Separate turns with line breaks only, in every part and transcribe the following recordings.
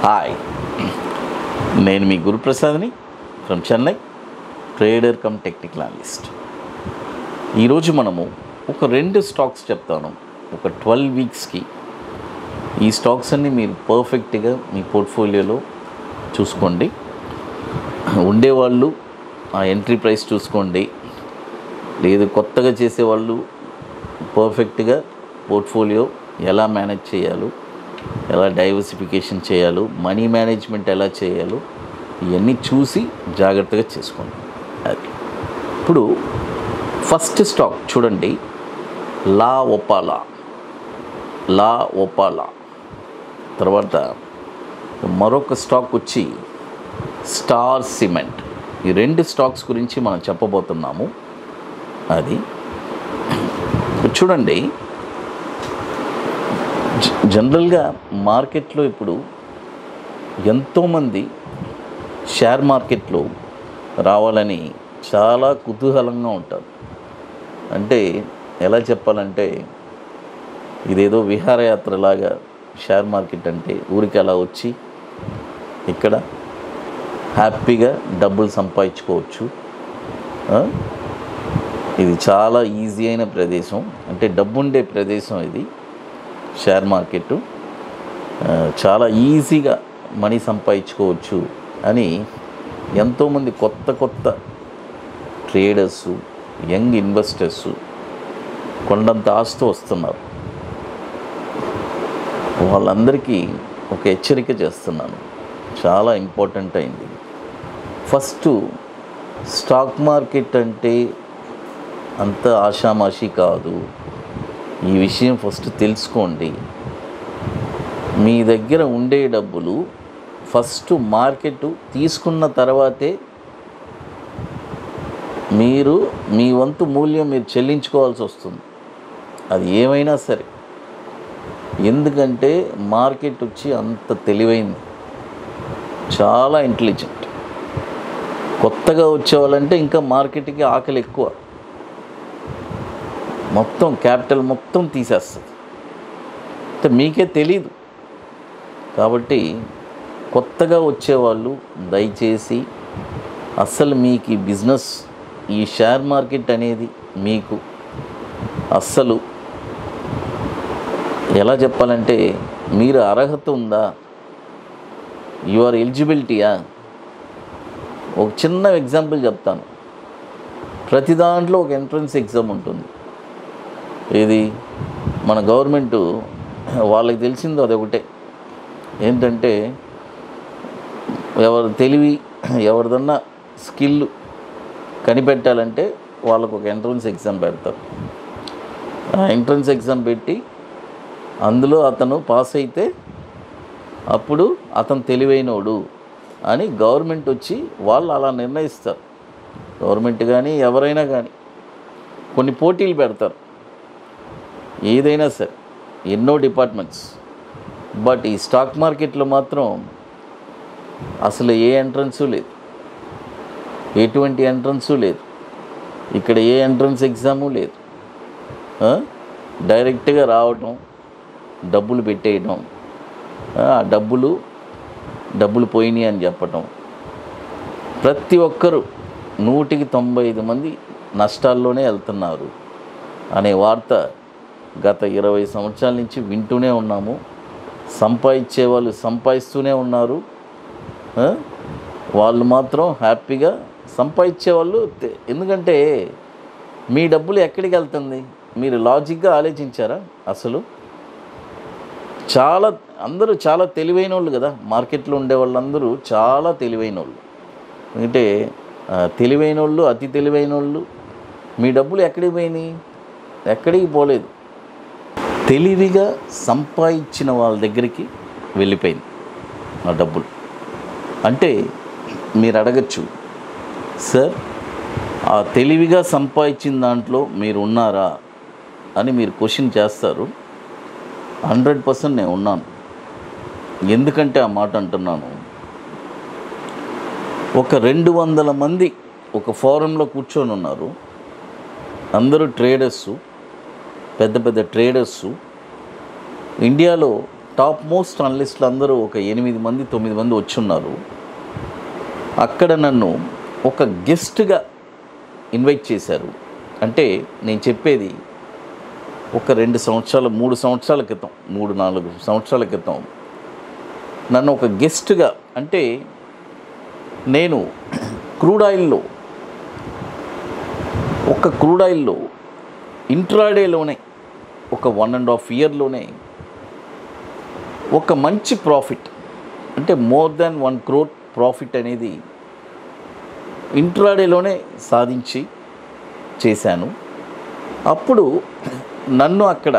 Hi నేను మీ గురుప్రసాద్ని from Chennai trader cum technical analyst ఈరోజు మనము ఒక రెండు స్టాక్స్ చెప్తాను ఒక ట్వెల్వ్ వీక్స్కి ఈ స్టాక్స్ అన్ని మీరు పర్ఫెక్ట్గా మీ పోర్ట్ఫోలియోలో చూసుకోండి ఉండేవాళ్ళు ఆ ఎంట్రీ ప్రైస్ చూసుకోండి లేదు కొత్తగా చేసేవాళ్ళు పర్ఫెక్ట్గా పోర్ట్ఫోలియో ఎలా మేనేజ్ చేయాలో ఎలా డైవర్సిఫికేషన్ చేయాలో మనీ మేనేజ్మెంట్ ఎలా చేయాలో ఇవన్నీ చూసి జాగ్రత్తగా చేసుకోండి అది ఇప్పుడు ఫస్ట్ స్టాక్ చూడండి లా ఒపాలా లా ఒపాలా తర్వాత మరొక స్టాక్ వచ్చి స్టార్ సిమెంట్ ఈ రెండు స్టాక్స్ గురించి మనం చెప్పబోతున్నాము అది చూడండి జ- జనరల్గా మార్కెట్లో ఇప్పుడు ఎంతోమంది షేర్ మార్కెట్లో రావాలని చాలా కుతూహలంగా ఉంటారు అంటే ఎలా చెప్పాలంటే ఇదేదో విహారయాత్రలాగా షేర్ మార్కెట్ అంటే ఊరికి అలా వచ్చి ఇక్కడ హ్యాపీగా డబ్బులు సంపాదించుకోవచ్చు ఆ? ఇది చాలా ఈజీ అయిన ప్రదేశం అంటే డబ్బు ఉండే ప్రదేశం ఇది షేర్ మార్కెట్ ఆ, చాలా ఈజీగా మనీ సంపాదించుకోవచ్చు అని ఎంతోమంది కొత్త కొత్త ట్రేడర్స్ యంగ్ ఇన్వెస్టర్స్ కొండంత ఆస్తు వస్తున్నారు వాళ్ళందరికీ ఒక హెచ్చరిక చేస్తున్నాను చాలా ఇంపార్టెంట్ అయింది ఫస్ట్ స్టాక్ మార్కెట్ అంటే అంత ఆషామాషి కాదు ఈ విషయం ఫస్ట్ తెలుసుకోండి మీ దగ్గర ఉండే డబ్బులు ఫస్ట్ మార్కెట్ తీసుకున్న తర్వాతే మీరు మీ వంతు మూల్యం మీరు చెల్లించుకోవాల్సి వస్తుంది అది ఏమైనా సరే ఎందుకంటే మార్కెట్ వచ్చి అంత తెలివైంది చాలా ఇంటెలిజెంట్ కొత్తగా వచ్చేవాళ్ళంటే ఇంకా మార్కెట్కి ఆకలి ఎక్కువ మొత్తం క్యాపిటల్ మొత్తం తీసేస్తుంది అంటే మీకే తెలీదు కాబట్టి కొత్తగా వచ్చేవాళ్ళు దయచేసి అస్సలు మీకు ఈ బిజినెస్ ఈ షేర్ మార్కెట్ అనేది మీకు అస్సలు ఎలా చెప్పాలంటే మీరు అర్హత ఉందా యువర్ ఎలిజిబిలిటీయా ఒక చిన్న ఎగ్జాంపుల్ చెప్తాను ప్రతి దాంట్లో ఒక ఎంట్రన్స్ ఎగ్జామ్ ఉంటుంది ఇది మన గవర్నమెంట్ వాళ్ళకి తెలిసిందో అది ఒకటే ఏంటంటే ఎవరు తెలివి ఎవరిదన్నా స్కిల్ కనిపెట్టాలంటే వాళ్ళకు ఒక ఎంట్రన్స్ ఎగ్జామ్ పెడతారు ఆ ఎంట్రన్స్ ఎగ్జామ్ పెట్టి అందులో అతను పాస్ అయితే అప్పుడు అతను తెలివైనోడు అని గవర్నమెంట్ వచ్చి వాళ్ళు అలా నిర్ణయిస్తారు గవర్నమెంట్ కానీ ఎవరైనా కానీ కొన్ని పోటీలు పెడతారు ఏదైనా సరే ఎన్నో డిపార్ట్మెంట్స్ బట్ ఈ స్టాక్ మార్కెట్లో మాత్రం అసలు ఏ ఎంట్రన్సు లేదు ఎటువంటి ఎంట్రన్సు లేదు ఇక్కడ ఏ ఎంట్రన్స్ ఎగ్జాము లేదు ఆ? డైరెక్ట్గా రావటం డబ్బులు పెట్టేయడం ఆ డబ్బులు డబ్బులు పోయినాయి అని చెప్పటం ప్రతి ఒక్కరూ నూటికి తొంభై ఐదు మంది నష్టాల్లోనే వెళ్తున్నారు అనే వార్త గత ఇరవై సంవత్సరాల నుంచి వింటూనే ఉన్నాము సంపాదించే వాళ్ళు సంపాదిస్తూనే ఉన్నారు ఆ? వాళ్ళు మాత్రం హ్యాపీగా సంపాదించే వాళ్ళు తె- ఎందుకంటే మీ డబ్బులు ఎక్కడికి వెళ్తుంది మీరు లాజిక్గా ఆలోచించారా అసలు చాలా అందరూ చాలా తెలివైన వాళ్ళు కదా మార్కెట్లో ఉండే వాళ్ళందరూ చాలా తెలివైన వాళ్ళు ఎందుకంటే ఆ, తెలివైన వాళ్ళు అతి తెలివైన వాళ్ళు మీ డబ్బులు ఎక్కడికి పోయినాయి ఎక్కడికి పోలేదు తెలివిగా సంపాదించిన వాళ్ళ దగ్గరికి వెళ్ళిపోయింది ఆ డబ్బులు అంటే మీరు అడగచ్చు సార్ ఆ తెలివిగా సంపాదించిన దాంట్లో మీరు ఉన్నారా అని మీరు క్వశ్చన్ చేస్తారు హండ్రెడ్ పర్సెంట్ నేను ఉన్నాను ఎందుకంటే ఆ మాట అంటున్నాను ఒక రెండు వందల మంది ఒక ఫోరంలో కూర్చొని ఉన్నారు అందరూ ట్రేడర్సు పెద్ద పెద్ద ట్రేడర్సు ఇండియాలో టాప్ మోస్ట్ అనలిస్టులు అందరూ ఒక ఎనిమిది మంది తొమ్మిది మంది వచ్చున్నారు అక్కడ నన్ను ఒక గెస్ట్గా ఇన్వైట్ చేశారు అంటే నేను చెప్పేది ఒక రెండు సంవత్సరాల మూడు సంవత్సరాల క్రితం మూడు నాలుగు సంవత్సరాల క్రితం నన్ను ఒక గెస్ట్గా అంటే నేను క్రూడ్ ఆయిల్లో ఒక క్రూడ్ ఆయిల్లో ఇంట్రాడేలోనే ఒక వన్ అండ్ హాఫ్ ఇయర్లోనే ఒక మంచి ప్రాఫిట్ అంటే more than one crore profit అనేది ఇంట్రాడేలోనే సాధించి చేశాను అప్పుడు నన్ను అక్కడ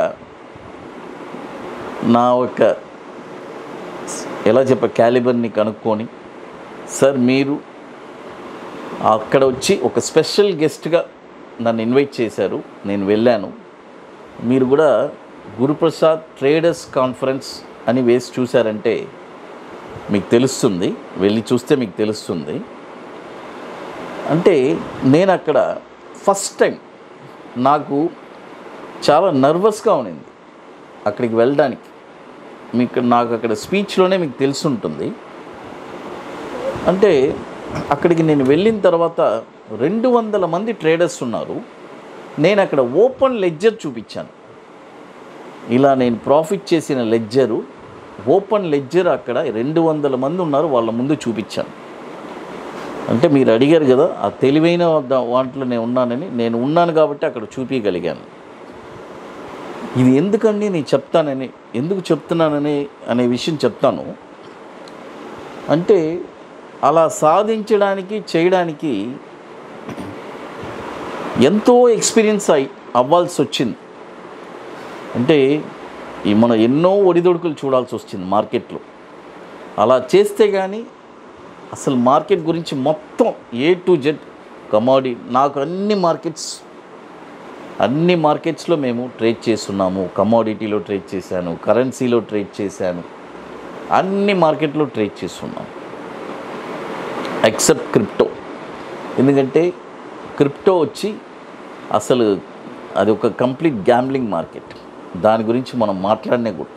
నా యొక్క ఎలా చెప్ప క్యాలిబర్ని కనుక్కొని సార్ మీరు అక్కడ వచ్చి ఒక స్పెషల్ గెస్ట్గా నన్ను ఇన్వైట్ చేశారు నేను వెళ్ళాను మీరు కూడా గురుప్రసాద్ ట్రేడర్స్ కాన్ఫరెన్స్ అని వేసి చూశారంటే మీకు తెలుస్తుంది వెళ్ళి చూస్తే మీకు తెలుస్తుంది అంటే నేను అక్కడ ఫస్ట్ టైం నాకు చాలా నర్వస్గా ఉన్నింది అక్కడికి వెళ్ళడానికి మీకు నాకు అక్కడ స్పీచ్లోనే మీకు తెలుసుంటుంది అంటే అక్కడికి నేను వెళ్ళిన తర్వాత రెండు వందల మంది ట్రేడర్స్ ఉన్నారు నేను అక్కడ ఓపెన్ లెడ్జర్ చూపించాను ఇలా నేను ప్రాఫిట్ చేసిన లెడ్జరు ఓపెన్ లెడ్జర్ అక్కడ రెండు వందల మంది ఉన్నారు వాళ్ళ ముందు చూపించాను అంటే మీరు అడిగారు కదా ఆ తెలివైన దా- వాటిలో నేను ఉన్నానని నేను ఉన్నాను కాబట్టి అక్కడ చూపించగలిగాను ఇది ఎందుకండి నేను చెప్తానని ఎందుకు చెప్తున్నానని అనే విషయం చెప్తాను అంటే అలా సాధించడానికి చేయడానికి ఎంతో ఎక్స్పీరియన్స్ అయి అవ్వాల్సి వచ్చింది అంటే ఈ మనం ఎన్నో ఒడిదొడుకులు చూడాల్సి వచ్చింది మార్కెట్లో అలా చేస్తే కానీ అసలు మార్కెట్ గురించి మొత్తం ఏ టు జెడ్ కమాడి నాకు అన్ని మార్కెట్స్ అన్ని మార్కెట్స్లో మేము ట్రేడ్ చేస్తున్నాము కమోడిటీలో ట్రేడ్ చేశాను కరెన్సీలో ట్రేడ్ చేశాను అన్ని మార్కెట్లో ట్రేడ్ చేస్తున్నాము ఎక్సెప్ట్ క్రిప్టో ఎందుకంటే క్రిప్టో వచ్చి అసలు అది ఒక కంప్లీట్ గ్యాంబ్లింగ్ మార్కెట్ దాని గురించి మనం మాట్లాడనే కూడా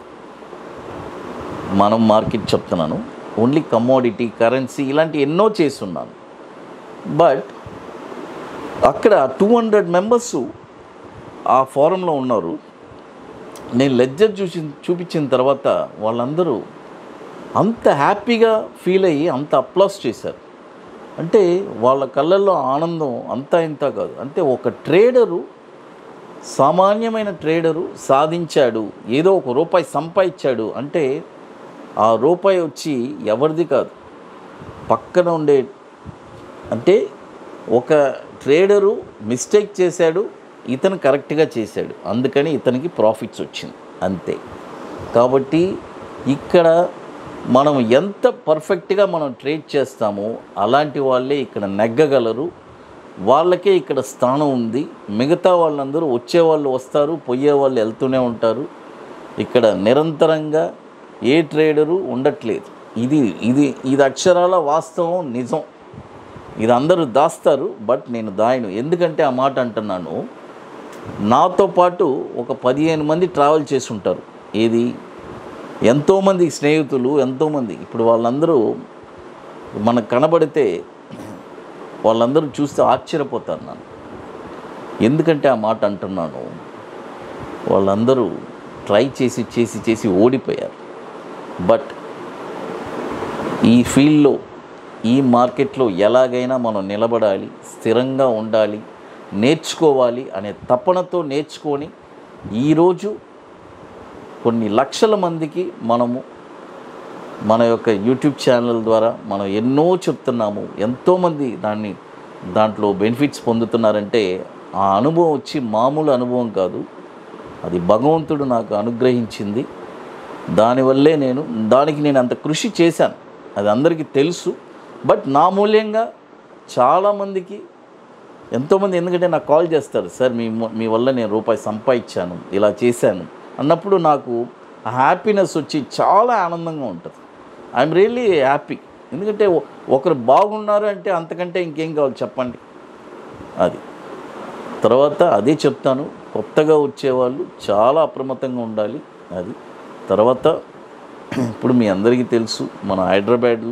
మనం మార్కెట్ చెప్తున్నాను ఓన్లీ కమోడిటీ కరెన్సీ ఇలాంటి ఎన్నో చేస్తున్నాను బట్ అక్కడ టూ హండ్రెడ్ మెంబర్స్ ఆ ఫోరంలో ఉన్నారు నేను లెడ్జర్ చూసి చూపించిన తర్వాత వాళ్ళందరూ అంత హ్యాపీగా ఫీల్ అయ్యి అంత అప్లాస్ చేశారు అంటే వాళ్ళ కళ్ళల్లో ఆనందం అంతా ఇంత కాదు అంటే ఒక ట్రేడరు సామాన్యమైన ట్రేడరు సాధించాడు ఏదో ఒక రూపాయి సంపాదించాడు అంటే ఆ రూపాయి వచ్చి ఎవరిది కాదు పక్కన ఉండే అంటే ఒక ట్రేడరు మిస్టేక్ చేశాడు ఇతను కరెక్ట్గా చేశాడు అందుకని ఇతనికి ప్రాఫిట్స్ వచ్చింది అంతే కాబట్టి ఇక్కడ మనం ఎంత పర్ఫెక్ట్గా మనం ట్రేడ్ చేస్తామో అలాంటి వాళ్ళే ఇక్కడ నెగ్గగలరు వాళ్ళకే ఇక్కడ స్థానం ఉంది మిగతా వాళ్ళందరూ వచ్చే వాళ్ళు వస్తారు పోయే వాళ్ళు వెళ్తూనే ఉంటారు ఇక్కడ నిరంతరంగా ఏ ట్రేడరు ఉండట్లేదు ఇది ఇది ఇది అక్షరాల వాస్తవం నిజం ఇది అందరూ దాస్తారు బట్ నేను దాయను ఎందుకంటే ఆ మాట అంటున్నాను నాతో పాటు ఒక పదిహేను మంది ట్రావెల్ చేసి ఉంటారు ఏది ఎంతోమంది స్నేహితులు ఎంతోమంది ఇప్పుడు వాళ్ళందరూ మనకు కనబడితే వాళ్ళందరూ చూస్తే ఆశ్చర్యపోతారు నన్ను ఎందుకంటే ఆ మాట అంటున్నాను వాళ్ళందరూ ట్రై చేసి చేసి చేసి ఓడిపోయారు బట్ ఈ ఫీల్డ్లో ఈ మార్కెట్లో ఎలాగైనా మనం నిలబడాలి స్థిరంగా ఉండాలి నేర్చుకోవాలి అనే తపనతో నేర్చుకొని ఈరోజు కొన్ని లక్షల మందికి మనము మన యొక్క యూట్యూబ్ ఛానల్ ద్వారా మనం ఎన్నో చెప్తున్నాము ఎంతోమంది దాన్ని దాంట్లో బెనిఫిట్స్ పొందుతున్నారంటే ఆ అనుభవం వచ్చి మామూలు అనుభవం కాదు అది భగవంతుడు నాకు అనుగ్రహించింది దానివల్లే నేను దానికి నేను అంత కృషి చేశాను అది అందరికీ తెలుసు బట్ నా మూల్యంగా చాలామందికి ఎంతోమంది ఎందుకంటే నాకు కాల్ చేస్తారు సార్ మీ ము- మీ వల్ల నేను రూపాయి సంపాదించాను ఇలా చేశాను అన్నప్పుడు నాకు ఆ హ్యాపీనెస్ వచ్చి చాలా ఆనందంగా ఉంటుంది ఐఎమ్ రియల్లీ హ్యాపీ ఎందుకంటే ఒ- ఒకరు బాగున్నారు అంటే అంతకంటే ఇంకేం కావాలి చెప్పండి అది తర్వాత అదే చెప్తాను కొత్తగా వచ్చేవాళ్ళు చాలా అప్రమత్తంగా ఉండాలి అది తర్వాత ఇప్పుడు మీ అందరికీ తెలుసు మన హైదరాబాద్లో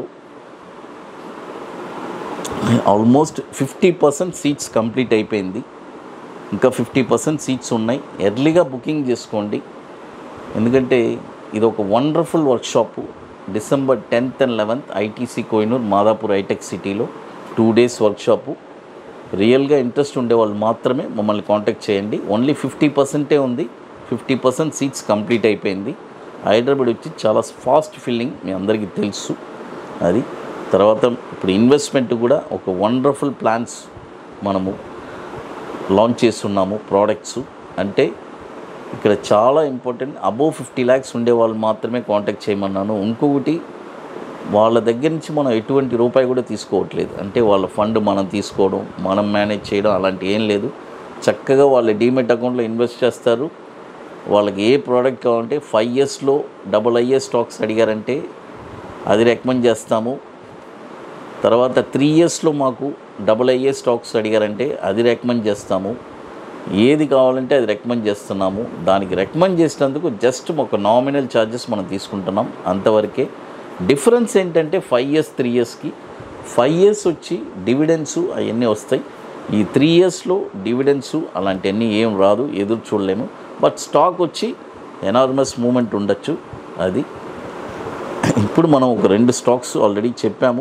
almost fifty percent seats complete అయిపోయింది ఇంకా ఫిఫ్టీ పర్సెంట్ సీట్స్ ఉన్నాయి ఎర్లీగా బుకింగ్ చేసుకోండి ఎందుకంటే ఇది ఒక wonderful workshop December tenth and eleventh ITC Kohenur Madhapur హైటెక్ సిటీలో టూ డేస్ వర్క్షాపు రియల్గా ఇంట్రెస్ట్ ఉండే వాళ్ళు మాత్రమే మమ్మల్ని కాంటాక్ట్ చేయండి ఓన్లీ ఫిఫ్టీ పర్సెంటే ఉంది ఫిఫ్టీ పర్సెంట్ సీట్స్ కంప్లీట్ అయిపోయింది హైదరాబాద్ వచ్చి చాలా ఫాస్ట్ ఫిల్లింగ్ మీ అందరికీ తెలుసు అది తర్వాత ఇప్పుడు ఇన్వెస్ట్మెంట్ కూడా ఒక వండర్ఫుల్ ప్లాన్స్ మనము లాంచ్ చేస్తున్నాము ప్రోడక్ట్స్ అంటే ఇక్కడ చాలా ఇంపార్టెంట్ అబోవ్ ఫిఫ్టీ ల్యాక్స్ ఉండే వాళ్ళు మాత్రమే కాంటాక్ట్ చేయమన్నాను ఇంకొకటి వాళ్ళ దగ్గర నుంచి మనం ఎటువంటి రూపాయి కూడా తీసుకోవట్లేదు అంటే వాళ్ళ ఫండ్ మనం తీసుకోవడం మనం మేనేజ్ చేయడం అలాంటి ఏం లేదు చక్కగా వాళ్ళ డీమెట్ అకౌంట్లో ఇన్వెస్ట్ చేస్తారు వాళ్ళకి ఏ ప్రోడక్ట్ కావాలంటే ఫైవ్ ఇయర్స్లో డబుల్ ఐఏ స్టాక్స్ అడిగారంటే అది రికమెండ్ చేస్తాము తర్వాత త్రీ ఇయర్స్లో మాకు డబుల్ ఐఏ స్టాక్స్ అడిగారంటే అది రికమెండ్ చేస్తాము ఏది కావాలంటే అది రికమెండ్ చేస్తున్నాము దానికి రికమెండ్ చేసినందుకు జస్ట్ ఒక నామినల్ ఛార్జెస్ మనం తీసుకుంటున్నాం అంతవరకే డిఫరెన్స్ ఏంటంటే ఫైవ్ ఇయర్స్ త్రీ ఇయర్స్కి ఫైవ్ ఇయర్స్ వచ్చి డివిడెన్స్ అవన్నీ వస్తాయి ఈ త్రీ ఇయర్స్లో డివిడెన్స్ అలాంటివన్నీ ఏం రాదు ఎదురు చూడలేము బట్ స్టాక్ వచ్చి ఎనార్మస్ మూమెంట్ ఉండొచ్చు అది ఇప్పుడు మనం ఒక రెండు స్టాక్స్ ఆల్రెడీ చెప్పాము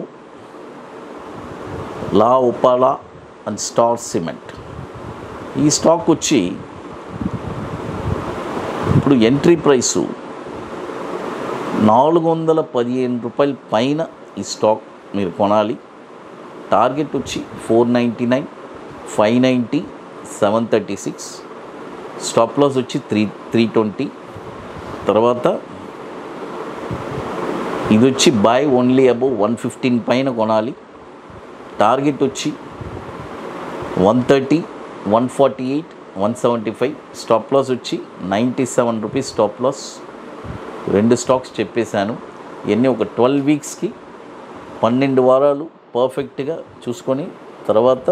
La Opala and Star Cement ఈ స్టాక్ వచ్చి ఇప్పుడు ఎంట్రీ ప్రైసు నాలుగు వందల పదిహేను రూపాయల పైన ఈ స్టాక్ మీరు కొనాలి టార్గెట్ వచ్చి four ninety nine five ninety seven thirty six stop loss వచ్చి త్రీ త్రీ ట్వంటీ తర్వాత ఇది వచ్చి by only above one fifteen పైన కొనాలి టార్గెట్ వచ్చి one thirty one forty eight one seventy five stop loss వచ్చి ninety seven rupees stop loss రెండు stocks చెప్పేశాను ఇవన్నీ ఒక ట్వెల్వ్ వీక్స్కి పన్నెండు వారాలు పర్ఫెక్ట్గా చూసుకొని తర్వాత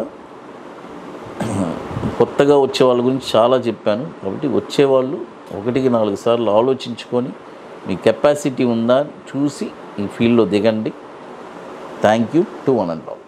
కొత్తగా వచ్చే వాళ్ళ గురించి చాలా చెప్పాను కాబట్టి వచ్చేవాళ్ళు ఒకటికి నాలుగు సార్లు ఆలోచించుకొని మీ కెపాసిటీ ఉందా చూసి ఈ ఫీల్డ్లో దిగండి thank you to one and all